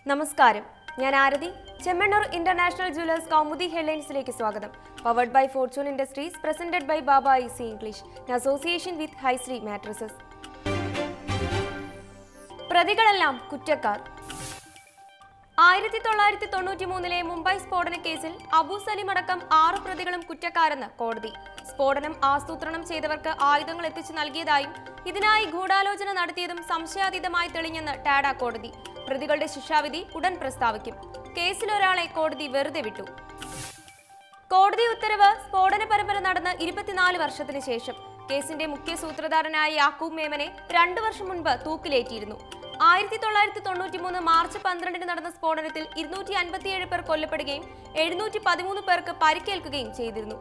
നമസ്കാരം ഞാൻ Aarathi Chemmanur international jewellers Kaumudi ഹെഡ്ലൈൻസിലേക്ക് സ്വാഗതം powered by Fortune Industries presented by Baba EC English in association with Haishree mattresses പ്രതികളെല്ലാം കുറ്റക്കാർ ആയിരത്തി തൊള്ളായിരത്തി തൊണ്ണൂറ്റി മൂന്നിലെ മുംബൈ സ്ഫോടന കേസിൽ അബു സലിം അടക്കം ആറ് പ്രതികളും കുറ്റക്കാരെന്ന് കോടതി സ്ഫോടനം ആസൂത്രണം ചെയ്തവർക്ക് ആയുധങ്ങൾ എത്തിച്ചു നൽകിയതായും ഇതിനായി ഗൂഢാലോചന നടത്തിയതും സംശയാതീതമായി തെളിഞ്ഞെന്ന് ടാഡ കോടതി പ്രതികളുടെ ശിക്ഷാവിധി ഉടൻ പ്രസ്താവിക്കും കേസിൽ ഒരാളെ കോടതി വെറുതെ വിട്ടു കോടതി ഉത്തരവ് സ്ഫോടന പരമ്പര നടന്ന് ഇരുപത്തിനാല് വർഷത്തിന് ശേഷം കേസിന്റെ മുഖ്യ സൂത്രധാരനായ യാക്കൂബ് മേമനെ രണ്ടു വർഷം മുൻപ് തൂക്കിലേറ്റിയിരുന്നു ആയിരത്തി തൊള്ളായിരത്തി തൊണ്ണൂറ്റി മൂന്ന് മാർച്ച് പന്ത്രണ്ടിന് നടന്ന സ്ഫോടനത്തിൽ ഇരുന്നൂറ്റി അൻപത്തിയേഴ് പേർ കൊല്ലപ്പെടുകയും എഴുന്നൂറ്റി പതിമൂന്ന് പേർക്ക് പരിക്കേൽക്കുകയും ചെയ്തിരുന്നു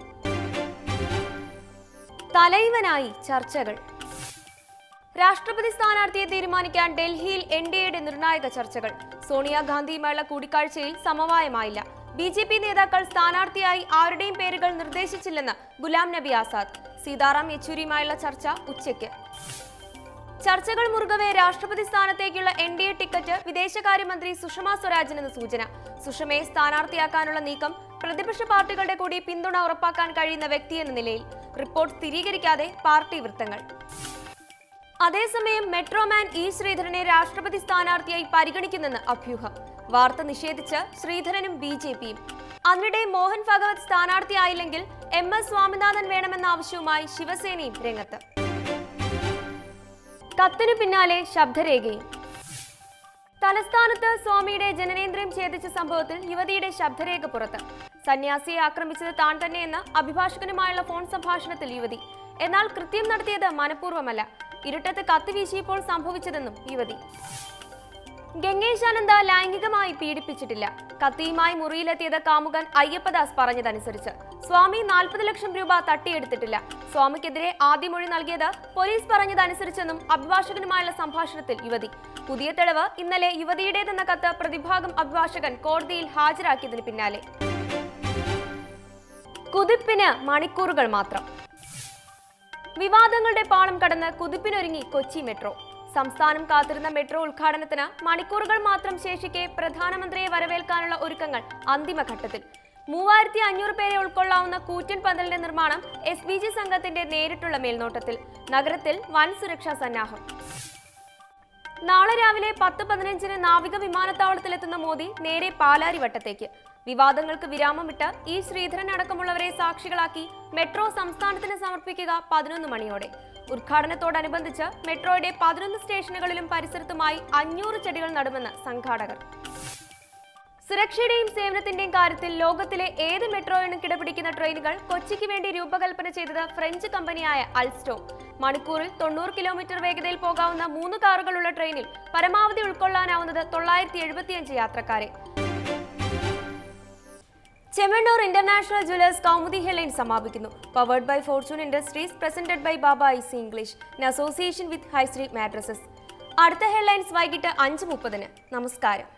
തലൈവനായി ചർച്ചകൾ രാഷ്ട്രപതി സ്ഥാനാർത്ഥിയെ തീരുമാനിക്കാൻ ഡൽഹിയിൽ എൻ ഡി എയുടെ നിർണായക ചർച്ചകൾ സോണിയാഗാന്ധിയുമായുള്ള കൂടിക്കാഴ്ചയിൽ സമവായമായില്ല ബി ജെ പി നേതാക്കൾ സ്ഥാനാർത്ഥിയായി ആരുടെയും പേരുകൾ നിർദ്ദേശിച്ചില്ലെന്ന് ഗുലാം നബി ആസാദ് സീതാറാം യെച്ചൂരിയുമായുള്ള ചർച്ച ഉച്ചയ്ക്ക് ചർച്ചകൾ മുറുകവെ രാഷ്ട്രപതി സ്ഥാനത്തേക്കുള്ള എൻ ഡി എ ടിക്കറ്റ് വിദേശകാര്യമന്ത്രി സുഷമ സ്വരാജിനെന്ന് സൂചന സുഷമയെ സ്ഥാനാർത്ഥിയാക്കാനുള്ള നീക്കം പ്രതിപക്ഷ പാർട്ടികളുടെ കൂടി പിന്തുണ ഉറപ്പാക്കാൻ കഴിയുന്ന വ്യക്തിയെന്ന നിലയിൽ റിപ്പോർട്ട് സ്ഥിരീകരിക്കാതെ പാർട്ടി വൃത്തങ്ങൾ അതേസമയം മെട്രോമാൻ ഇ ശ്രീധരനെ രാഷ്ട്രപതി സ്ഥാനാർത്ഥിയായി പരിഗണിക്കുന്നെന്ന് അഭ്യൂഹം വാർത്ത നിഷേധിച്ച് ശ്രീധരനും ബി ജെ പിയും അതിനിടെ മോഹൻ ഭഗവത് സ്ഥാനാർത്ഥിയായില്ലെങ്കിൽ എം എസ് സ്വാമിനാഥൻ വേണമെന്ന ആവശ്യവുമായി ശിവസേനയും രംഗത്ത് കത്തിനു പിന്നാലെ ശബ്ദരേഖയും തലസ്ഥാനത്ത് സ്വാമിയുടെ ജനനേന്ദ്രിയം ഛേദിച്ച സംഭവത്തിൽ യുവതിയുടെ ശബ്ദരേഖ പുറത്ത് സന്യാസിയെ ആക്രമിച്ചത് താൻ തന്നെയെന്ന് അഭിഭാഷകനുമായുള്ള ഫോൺ സംഭാഷണത്തിൽ യുവതി എന്നാൽ കൃത്യം നടത്തിയത് മനഃപൂർവ്വമല്ല ഇരുട്ടത്ത് കത്തി വീശിയപ്പോൾ സംഭവിച്ചതെന്നും യുവതി ഗംഗേശാനന്ദ ലൈംഗികമായി പീഡിപ്പിച്ചിട്ടില്ല കത്തിയുമായി മുറിയിലെത്തിയത് കാമുകൻ അയ്യപ്പദാസ് പറഞ്ഞതനുസരിച്ച് സ്വാമി നാൽപ്പത് ലക്ഷം രൂപ തട്ടിയെടുത്തിട്ടില്ല സ്വാമിക്കെതിരെ ആദ്യ മൊഴി നൽകിയത് പോലീസ് പറഞ്ഞതനുസരിച്ചെന്നും അഭിഭാഷകനുമായുള്ള സംഭാഷണത്തിൽ യുവതി പുതിയ തെളിവ് ഇന്നലെ യുവതിയുടേതെന്ന കത്ത് പ്രതിഭാഗം അഭിഭാഷകൻ കോടതിയിൽ ഹാജരാക്കിയതിന് പിന്നാലെ കുതിപ്പിന് മണിക്കൂറുകൾ മാത്രം വിവാദങ്ങളുടെ പാളം കടന്ന് കുതിപ്പിനൊരുങ്ങി കൊച്ചി മെട്രോ സംസ്ഥാനം കാത്തിരുന്ന മെട്രോ ഉദ്ഘാടനത്തിന് മണിക്കൂറുകൾ മാത്രം ശേഷിക്കെ പ്രധാനമന്ത്രിയെ വരവേൽക്കാനുള്ള ഒരുക്കങ്ങൾ അന്തിമഘട്ടത്തിൽ മൂവായിരത്തി അഞ്ഞൂറ് പേരെ ഉൾക്കൊള്ളാവുന്ന കൂറ്റൻ പന്തലിന്റെ നിർമ്മാണം എസ് ബി ജി സംഘത്തിന്റെ നേരിട്ടുള്ള മേൽനോട്ടത്തിൽ നഗരത്തിൽ വൻ സുരക്ഷാ സന്നാഹം നാളെ രാവിലെ പത്ത് പതിനഞ്ചിന് നാവിക വിമാനത്താവളത്തിലെത്തുന്ന മോദി നേരെ പാലാരിവട്ടത്തേക്ക് വിവാദങ്ങൾക്ക് വിരാമമിട്ട് ഇ ശ്രീധരൻ അടക്കമുള്ളവരെ സാക്ഷികളാക്കി മെട്രോ സംസ്ഥാനത്തിന് സമർപ്പിക്കുക പതിനൊന്ന് മണിയോടെ ഉദ്ഘാടനത്തോടനുബന്ധിച്ച് മെട്രോയുടെ പതിനൊന്ന് സ്റ്റേഷനുകളിലും പരിസരത്തുമായി അഞ്ഞൂറ് ചെടികൾ നടുമെന്ന് സംഘാടകർ സുരക്ഷയുടെയും സേവനത്തിന്റെയും കാര്യത്തിൽ ലോകത്തിലെ ഏത് മെട്രോയിനും കിടപിടിക്കുന്ന ട്രെയിനുകൾ കൊച്ചിക്ക് വേണ്ടി രൂപകൽപ്പന ചെയ്തത് ഫ്രഞ്ച് കമ്പനിയായ അൽസ്റ്റോം മണിക്കൂറിൽ തൊണ്ണൂറ് കിലോമീറ്റർ വേഗതയിൽ പോകാവുന്ന മൂന്ന് കാറുകളുള്ള ട്രെയിനിൽ പരമാവധി ഉൾക്കൊള്ളാനാവുന്നത് തൊള്ളായിരത്തി എഴുപത്തിയഞ്ച് യാത്രക്കാരെ Chemmanur international jewellers Kaumudi headline സമാപിക്കുന്നു powered by Fortune Industries presented by Baba IC English in association with Haishree mattresses അടുത്ത ഹെഡ്ലൈൻസ് വൈകിട്ട് അഞ്ച് മുപ്പതിന് നമസ്കാരം